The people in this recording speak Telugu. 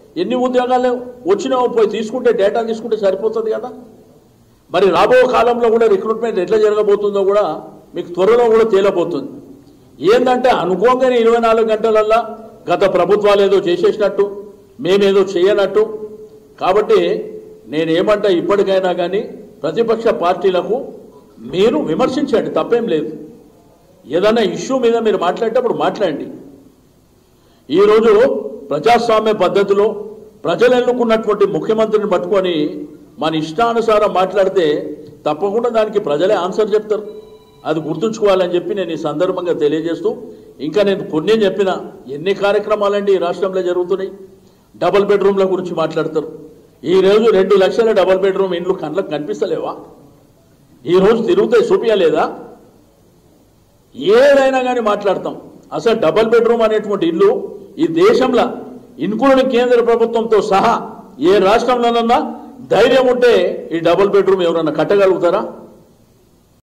ఎన్ని ఉద్యోగాలు వచ్చినావో పోయి తీసుకుంటే డేటా తీసుకుంటే సరిపోతుంది కదా మరి రాబో కాలంలో కూడా రిక్రూట్మెంట్ ఎట్లా జరగబోతుందో కూడా మీకు త్వరలో కూడా తేలబోతుంది ఏంటంటే అనుకోగానే ఇరవై నాలుగు గంటలల్లా గత ప్రభుత్వాలు ఏదో చేసేసినట్టు మేమేదో చేయనట్టు కాబట్టి నేనేమంటా ఇప్పటికైనా కానీ ప్రతిపక్ష పార్టీలకు మీరు విమర్శించండి తప్పేం లేదు ఏదైనా ఇష్యూ మీద మీరు మాట్లాడేటప్పుడు మాట్లాడండి ఈరోజు ప్రజాస్వామ్య పద్ధతిలో ప్రజలు ఎన్నుకున్నటువంటి ముఖ్యమంత్రిని పట్టుకొని మన ఇష్టానుసారం మాట్లాడితే తప్పకుండా దానికి ప్రజలే ఆన్సర్ చెప్తారు అది గుర్తుంచుకోవాలని చెప్పి నేను ఈ సందర్భంగా తెలియజేస్తూ ఇంకా నేను కొన్ని చెప్పిన ఎన్ని కార్యక్రమాలండి ఈ రాష్ట్రంలో జరుగుతున్నాయి డబుల్ బెడ్రూమ్ల గురించి మాట్లాడతారు ఈ రోజు రెండు లక్షల డబుల్ బెడ్రూమ్ ఇండ్లు కళ్ళకు కనిపిస్తలేవా ఈ రోజు తిరుగుతాయి చూపించలేదా ఏదైనా కానీ మాట్లాడతాం అసలు డబుల్ బెడ్రూమ్ అనేటువంటి ఇల్లు ఈ దేశంలో ఇన్క్లూడింగ్ కేంద్ర ప్రభుత్వంతో సహా ఏ రాష్ట్రంలోనన్నా ధైర్యం ఉంటే ఈ డబుల్ బెడ్రూమ్ ఎవరన్నా కట్టగలుగుతారా